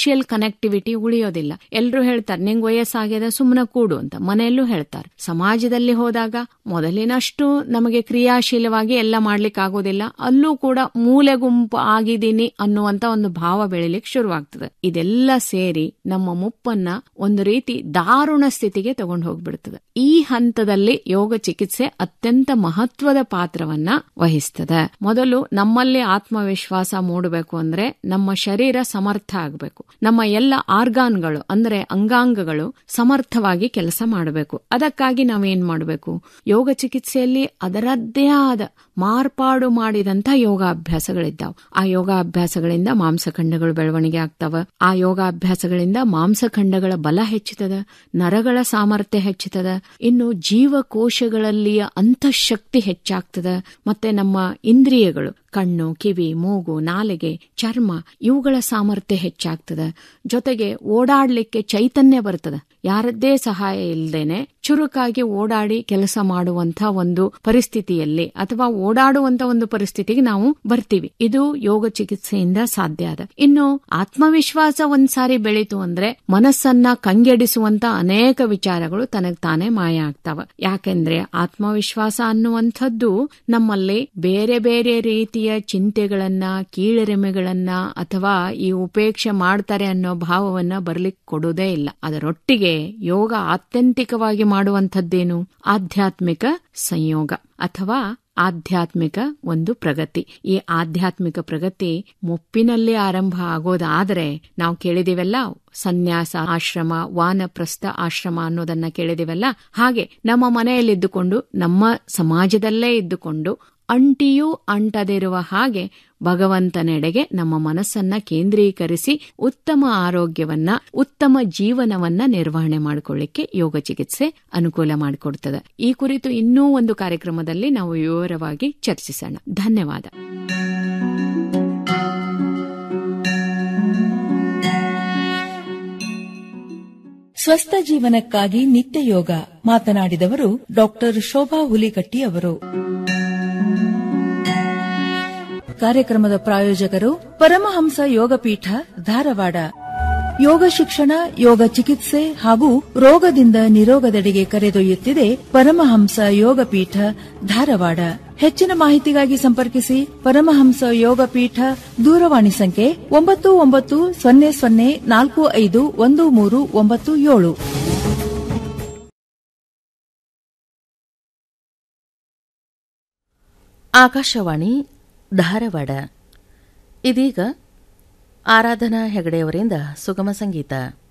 social connectivity ಉಳಿಯೋದಿಲ್ಲ ಎಲ್ರು ಹೇಳ್ತಾರೆ ನಿಂಗ್ ವಯಸ್ಸಾಗ್ಯದ ಸುಮ್ಮನೆ ಕೂಡು ಅಂತ ಮನೆಯಲ್ಲೂ ಹೇಳ್ತಾರೆ ಸಮಾಜದಲ್ಲಿ ಹೋದಾಗ ಮೊದಲಿನಷ್ಟು ನಮಗೆ ಕ್ರಿಯಾಶೀಲವಾಗಿ ಎಲ್ಲ ಮಾಡ್ಲಿಕ್ಕೆ ಆಗೋದಿಲ್ಲ ಅಲ್ಲೂ ಕೂಡ ಮೂಲೆ ಗುಂಪು ಆಗಿದ್ದೀನಿ ಅನ್ನುವಂತ ಒಂದು ಭಾವ ಬೆಳಿಲಿಕ್ಕೆ ಶುರುವಾಗ್ತದೆ ಇದೆಲ್ಲ ಸೇರಿ ನಮ್ಮ ಮುಪ್ಪನ್ನ ಒಂದು ರೀತಿ ದಾರುಣ ಸ್ಥಿತಿಗೆ ತಗೊಂಡು ಹೋಗ್ಬಿಡ್ತದೆ ಈ ಹಂತದಲ್ಲಿ ಯೋಗ ಚಿಕಿತ್ಸೆ ಅತ್ಯಂತ ಮಹತ್ವದ ಪಾತ್ರವನ್ನ ವಹಿಸ್ತದೆ ಮೊದಲು ನಮ್ಮಲ್ಲಿ ಆತ್ಮವಿಶ್ವಾಸ ಮೂಡಬೇಕು ಅಂದ್ರೆ ನಮ್ಮ ಶರೀರ ಸಮರ್ಥ ಆಗಬೇಕು ನಮ್ಮ ಎಲ್ಲ ಆರ್ಗಾನ್ಗಳು ಅಂದ್ರೆ ಅಂಗಾಂಗಗಳು ಸಮರ್ಥವಾಗಿ ಕೆಲಸ ಮಾಡಬೇಕು ಅದಕ್ಕಾಗಿ ನಾವೇನ್ ಮಾಡಬೇಕು ಯೋಗ ಚಿಕಿತ್ಸೆಯಲ್ಲಿ ಅದರದ್ದೇ ಆದ ಮಾರ್ಪಾಡು ಮಾಡಿದಂತ ಯೋಗಾಭ್ಯಾಸಗಳಿದ್ದಾವೆ ಆ ಯೋಗಾಭ್ಯಾಸಗಳಿಂದ ಮಾಂಸಖಂಡಗಳು ಬೆಳವಣಿಗೆ ಆಗ್ತಾವ ಆ ಯೋಗಾಭ್ಯಾಸಗಳಿಂದ ಮಾಂಸಖಂಡಗಳ ಬಲ ಹೆಚ್ಚುತ್ತದೆ ನರಗಳ ಸಾಮರ್ಥ್ಯ ಹೆಚ್ಚುತ್ತದೆ ಇನ್ನು ಜೀವಕೋಶಗಳಲ್ಲಿಯ ಅಂತಃಶಕ್ತಿ ಹೆಚ್ಚಾಗ್ತದೆ ಮತ್ತೆ ನಮ್ಮ ಇಂದ್ರಿಯಗಳು ಕಣ್ಣು ಕಿವಿ ಮೂಗು ನಾಲಿಗೆ ಚರ್ಮ ಇವುಗಳ ಸಾಮರ್ಥ್ಯ ಹೆಚ್ಚಾಗ್ತದೆ ಜೊತೆಗೆ ಓಡಾಡ್ಲಿಕ್ಕೆ ಚೈತನ್ಯ ಬರ್ತದೆ ಯಾರದ್ದೇ ಸಹಾಯ ಇಲ್ಲದೇನೆ ಚುರುಕಾಗಿ ಓಡಾಡಿ ಕೆಲಸ ಮಾಡುವಂತ ಒಂದು ಪರಿಸ್ಥಿತಿಯಲ್ಲಿ ಅಥವಾ ಓಡಾಡುವಂತ ಒಂದು ಪರಿಸ್ಥಿತಿಗೆ ನಾವು ಬರ್ತೀವಿ ಇದು ಯೋಗ ಚಿಕಿತ್ಸೆಯಿಂದ ಸಾಧ್ಯ ಅದ ಇನ್ನು ಆತ್ಮವಿಶ್ವಾಸ ಒಂದ್ಸಾರಿ ಬೆಳೀತು ಅಂದ್ರೆ ಮನಸ್ಸನ್ನ ಕಂಗೆಡಿಸುವಂತ ಅನೇಕ ವಿಚಾರಗಳು ತನಗ್ ತಾನೇ ಮಾಯ ಆಗ್ತಾವ ಯಾಕೆಂದ್ರೆ ಆತ್ಮವಿಶ್ವಾಸ ಅನ್ನುವಂಥದ್ದು ನಮ್ಮಲ್ಲಿ ಬೇರೆ ಬೇರೆ ರೀತಿಯ ಚಿಂತೆಗಳನ್ನ ಕೀಳರಿಮೆಗಳನ್ನ ಅಥವಾ ಈ ಉಪೇಕ್ಷೆ ಮಾಡ್ತಾರೆ ಅನ್ನೋ ಭಾವವನ್ನ ಬರ್ಲಿಕ್ಕೆ ಕೊಡೋದೇ ಇಲ್ಲ ಅದರೊಟ್ಟಿಗೆ ಯೋಗ ಆತ್ಯಂತಿಕವಾಗಿ ಮಾಡುವಂಥದ್ದೇನು ಆಧ್ಯಾತ್ಮಿಕ ಸಂಯೋಗ ಅಥವಾ ಆಧ್ಯಾತ್ಮಿಕ ಒಂದು ಪ್ರಗತಿ ಈ ಆಧ್ಯಾತ್ಮಿಕ ಪ್ರಗತಿ ಮುಪ್ಪಿನಲ್ಲಿ ಆರಂಭ ಆಗೋದಾದರೆ ನಾವು ಕೇಳಿದಿವೆಲ್ಲ ಸನ್ಯಾಸ ಆಶ್ರಮ ವಾನಪ್ರಸ್ಥ ಆಶ್ರಮ ಅನ್ನೋದನ್ನ ಕೇಳಿದಿವೆಲ್ಲ ಹಾಗೆ ನಮ್ಮ ಮನೆಯಲ್ಲಿದ್ದುಕೊಂಡು ನಮ್ಮ ಸಮಾಜದಲ್ಲೇ ಇದ್ದುಕೊಂಡು ಅಂಟಿಯೂ ಅಂಟದಿರುವ ಹಾಗೆ ಭಗವಂತನೆಡೆಗೆ ನಮ್ಮ ಮನಸ್ಸನ್ನ ಕೇಂದ್ರೀಕರಿಸಿ ಉತ್ತಮ ಆರೋಗ್ಯವನ್ನ ಉತ್ತಮ ಜೀವನವನ್ನ ನಿರ್ವಹಣೆ ಮಾಡಿಕೊಳ್ಳಿಕ್ಕೆ ಯೋಗ ಚಿಕಿತ್ಸೆ ಅನುಕೂಲ ಮಾಡಿಕೊಡ್ತದೆ ಈ ಕುರಿತು ಇನ್ನೂ ಒಂದು ಕಾರ್ಯಕ್ರಮದಲ್ಲಿ ನಾವು ವಿವರವಾಗಿ ಚರ್ಚಿಸೋಣ ಧನ್ಯವಾದ ಸ್ವಸ್ಥ ಜೀವನಕ್ಕಾಗಿ ನಿತ್ಯ ಯೋಗ ಮಾತನಾಡಿದವರು ಡಾಕ್ಟರ್ ಶೋಭಾ ಹುಲಿಕಟ್ಟಿ ಅವರು ಕಾರ್ಯಕ್ರಮದ ಪ್ರಾಯೋಜಕರು ಪರಮಹಂಸ ಯೋಗಪೀಠ ಧಾರವಾಡ ಯೋಗ ಶಿಕ್ಷಣ ಯೋಗ ಚಿಕಿತ್ಸೆ ಹಾಗೂ ರೋಗದಿಂದ ನಿರೋಗದೆಡೆಗೆ ಕರೆದೊಯ್ಯುತ್ತಿದೆ ಪರಮಹಂಸ ಯೋಗಪೀಠ ಧಾರವಾಡ ಹೆಚ್ಚಿನ ಮಾಹಿತಿಗಾಗಿ ಸಂಪರ್ಕಿಸಿ ಪರಮಹಂಸ ಯೋಗಪೀಠ ದೂರವಾಣಿ ಸಂಖ್ಯೆ ಒಂಬತ್ತು ಒಂಬತ್ತು ಸೊನ್ನೆ ಸೊನ್ನೆ ನಾಲ್ಕು ಐದು ಒಂದು ಮೂರು ಒಂಬತ್ತು ಏಳು ಆಕಾಶವಾಣಿ ಧಾರವಾಡ ಇದೀಗ ಆರಾಧನಾ ಹೆಗಡೆಯವರಿಂದ ಸುಗಮ ಸಂಗೀತ